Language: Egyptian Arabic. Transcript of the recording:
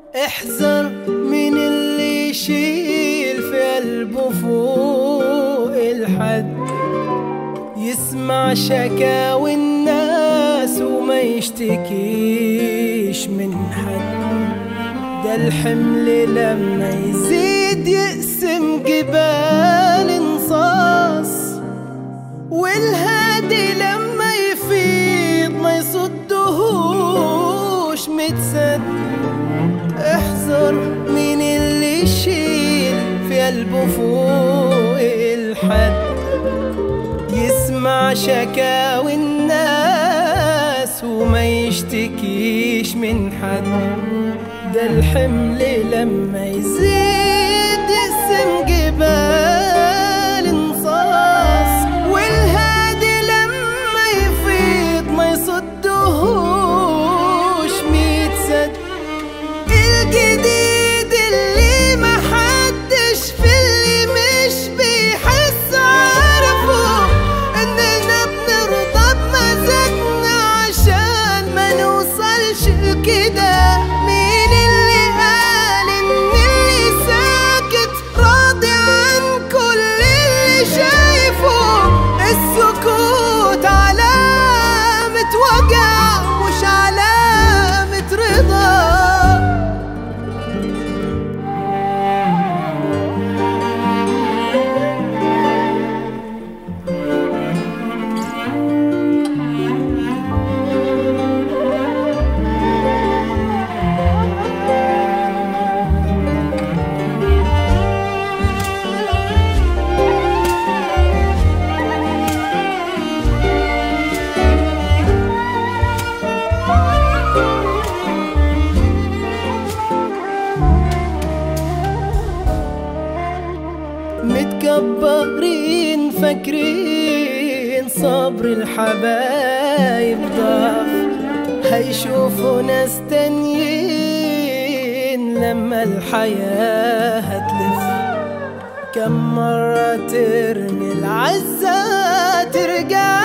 احذر من اللي يشيل في قلبه فوق الحد يسمع شكاوي الناس وما يشتكيش من حد ده الحمل لما يزيد يقسم جبال انصاص والهادي لما يفيض ما يصدهوش متسد احذر من اللي يشيل في قلبه فوق الحد يسمع شكاوي الناس وما يشتكيش من حد ده الحمل لما يزيد يقسم جبال انصاص والهادي لما يفيض ما يصدهوش ميت سد الجديد اللي محدش في اللي مش بيحس عارفه اننا بنرضى بمزاجنا عشان ما نوصلش لكده مين اللي قال ان اللي ساكت راضي عن كل اللي شايفه السكوت علامة وجع مش علامة رضا متكبرين فاكرين صبر الحبايب ضعف هيشوفوا ناس تانيين لما الحياة هتلف كم مرة ترمي العزة ترجع